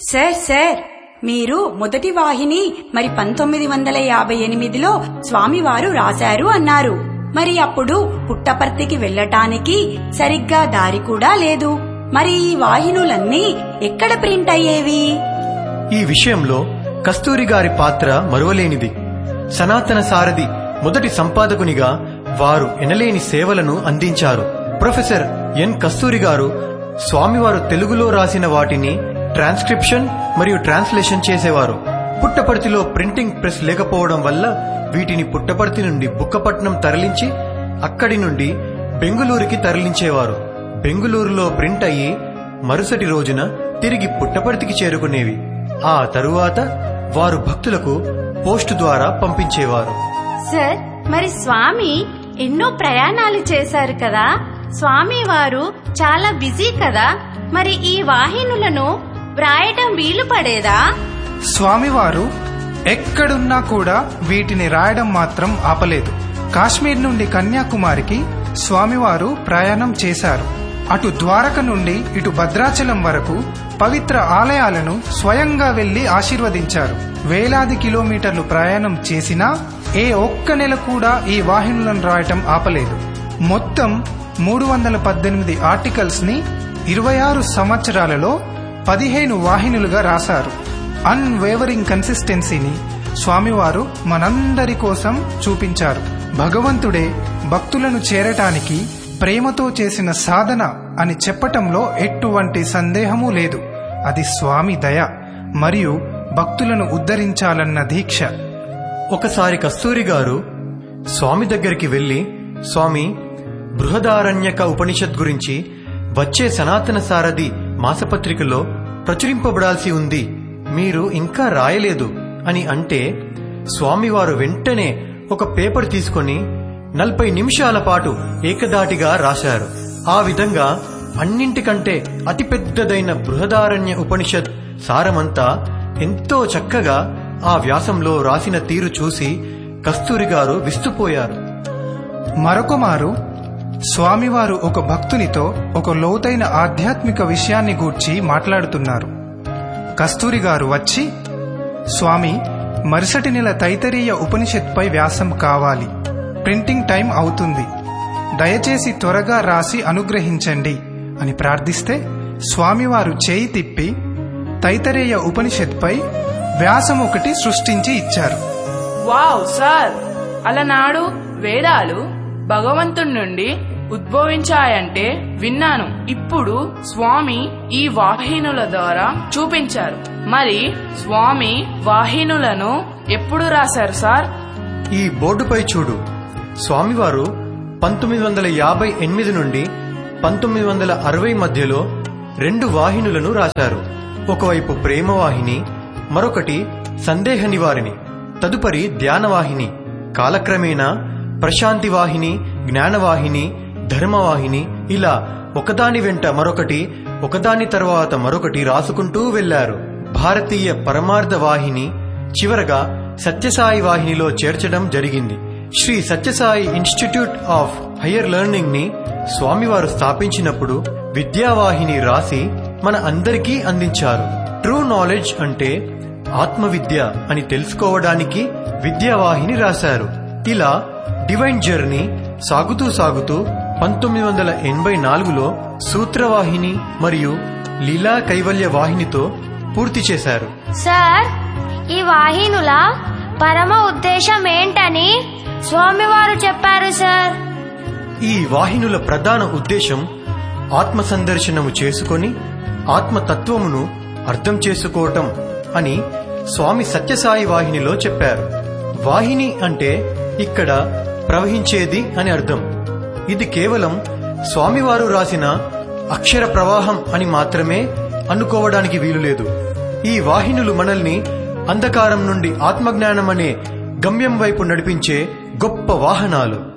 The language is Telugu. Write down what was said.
సార్ సార్ మీరు మొదటి వాహిని మరి పంతొమ్మిది వందల యాభై ఎనిమిదిలో స్వామివారు రాశారు అన్నారు మరి అప్పుడు పుట్టపర్తికి వెళ్ళటానికి సరిగ్గా దారి కూడా లేదు మరి ఈ వాహినులన్నీ ఎక్కడ ప్రింట్ అయ్యేవి ఈ విషయంలో కస్తూరి గారి పాత్ర మరువలేనిది సనాతన సారథి మొదటి సంపాదకునిగా వారు ఎనలేని సేవలను అందించారు ప్రొఫెసర్ ఎన్ కస్తూరి గారు స్వామివారు తెలుగులో రాసిన వాటిని ట్రాన్స్క్రిప్షన్ మరియు ట్రాన్స్లేషన్ చేసేవారు పుట్టపర్తిలో ప్రింటింగ్ ప్రెస్ లేకపోవడం వల్ల వీటిని పుట్టపర్తి నుండి బుక్కపట్నం తరలించి అక్కడి నుండి బెంగుళూరుకి తరలించేవారు బెంగుళూరులో ప్రింట్ అయ్యి మరుసటి రోజున తిరిగి పుట్టపర్తికి చేరుకునేవి ఆ తరువాత వారు భక్తులకు పోస్టు ద్వారా పంపించేవారు సార్ మరి స్వామి ఎన్నో ప్రయాణాలు చేశారు కదా స్వామి వారు చాలా బిజీ కదా మరి ఈ వాహినులను వ్రాయటం వీలు పడేదా స్వామివారు ఎక్కడున్నా కూడా వీటిని రాయడం మాత్రం ఆపలేదు కాశ్మీర్ నుండి కన్యాకుమారికి స్వామివారు ప్రయాణం చేశారు అటు ద్వారక నుండి ఇటు భద్రాచలం వరకు పవిత్ర ఆలయాలను స్వయంగా వెళ్లి ఆశీర్వదించారు వేలాది కిలోమీటర్లు ప్రయాణం చేసినా ఏ ఒక్క నెల కూడా ఈ వాహినులను రాయటం ఆపలేదు మొత్తం మూడు వందల పద్దెనిమిది ఆర్టికల్స్ ని ఇరవై ఆరు సంవత్సరాలలో పదిహేను వాహినులుగా రాశారు అన్వేవరింగ్ కన్సిస్టెన్సీని స్వామివారు మనందరి కోసం చూపించారు భగవంతుడే భక్తులను చేరటానికి ప్రేమతో చేసిన సాధన అని చెప్పటంలో ఎటువంటి సందేహమూ లేదు అది స్వామి దయ మరియు భక్తులను ఉద్ధరించాలన్న దీక్ష ఒకసారి కస్తూరి గారు స్వామి దగ్గరికి వెళ్లి స్వామి బృహదారణ్యక ఉపనిషత్ గురించి వచ్చే సనాతన సారథి మాసపత్రికలో ప్రచురింపబడాల్సి ఉంది మీరు ఇంకా రాయలేదు అని అంటే స్వామివారు వెంటనే ఒక పేపర్ తీసుకొని నలభై నిమిషాల పాటు ఏకదాటిగా రాశారు ఆ విధంగా అన్నింటికంటే అతిపెద్దదైన బృహదారణ్య ఉపనిషత్ సారమంతా ఎంతో చక్కగా ఆ వ్యాసంలో రాసిన తీరు చూసి కస్తూరి గారు విస్తుపోయారు మరొకమారు స్వామివారు ఒక భక్తునితో ఒక లోతైన ఆధ్యాత్మిక విషయాన్ని గూర్చి మాట్లాడుతున్నారు కస్తూరి గారు వచ్చి స్వామి మరుసటి నెల తైతరీయ ఉపనిషత్పై వ్యాసం కావాలి ప్రింటింగ్ టైం అవుతుంది దయచేసి త్వరగా రాసి అనుగ్రహించండి అని ప్రార్థిస్తే స్వామివారు చేయి తిప్పి తైతరేయ ఉపనిషత్పై వ్యాసం ఒకటి సృష్టించి ఇచ్చారు వావ్ సార్ అలనాడు వేదాలు భగవంతుడి నుండి ఉద్భవించాయంటే విన్నాను ఇప్పుడు స్వామి ఈ వాహినుల ద్వారా చూపించారు మరి స్వామి వాహినులను ఎప్పుడు రాశారు సార్ ఈ బోర్డుపై చూడు స్వామివారు పంతొమ్మిది వందల యాభై ఎనిమిది నుండి పంతొమ్మిది వందల అరవై మధ్యలో రెండు వాహినులను రాశారు ఒకవైపు ప్రేమవాహిని మరొకటి సందేహ నివారిణి తదుపరి ధ్యానవాహిని కాలక్రమేణా ప్రశాంతి వాహిని జ్ఞానవాహిని ధర్మవాహిని ఇలా ఒకదాని వెంట మరొకటి ఒకదాని తర్వాత మరొకటి రాసుకుంటూ వెళ్లారు భారతీయ పరమార్థ వాహిని చివరగా సత్యసాయి వాహినిలో చేర్చడం జరిగింది Sri Satyasai institute of higher learning ని స్వామివారు స్థాపించినప్పుడు విద్యావాహిని రాసి మన అందరికీ అందించారు ట్రూ నాలెడ్జ్ అంటే ఆత్మవిద్య అని తెలుసుకోవడానికి విద్యావాహిని రాశారు ఇలా డివైన్ జర్నీ సాగుతూ సాగుతూ పంతొమ్మిది వందల ఎనభై నాలుగులో సూత్రవాహిని మరియు లీలా కైవల్య వాహినితో పూర్తి చేశారు సార్ ఈ వాహినుల పరమ ఉద్దేశం ఏంటని స్వామివారు చెప్పారు సార్ ఈ వాహినుల ప్రధాన ఉద్దేశం ఆత్మ సందర్శనము చేసుకొని ఆత్మతత్వమును అర్థం చేసుకోవటం అని స్వామి సత్యసాయి వాహినిలో చెప్పారు వాహిని అంటే ఇక్కడ ప్రవహించేది అని అర్థం ఇది కేవలం స్వామివారు రాసిన అక్షర ప్రవాహం అని మాత్రమే అనుకోవడానికి వీలులేదు ఈ వాహినులు మనల్ని అంధకారం నుండి ఆత్మజ్ఞానం అనే గమ్యం వైపు నడిపించే గొప్ప వాహనాలు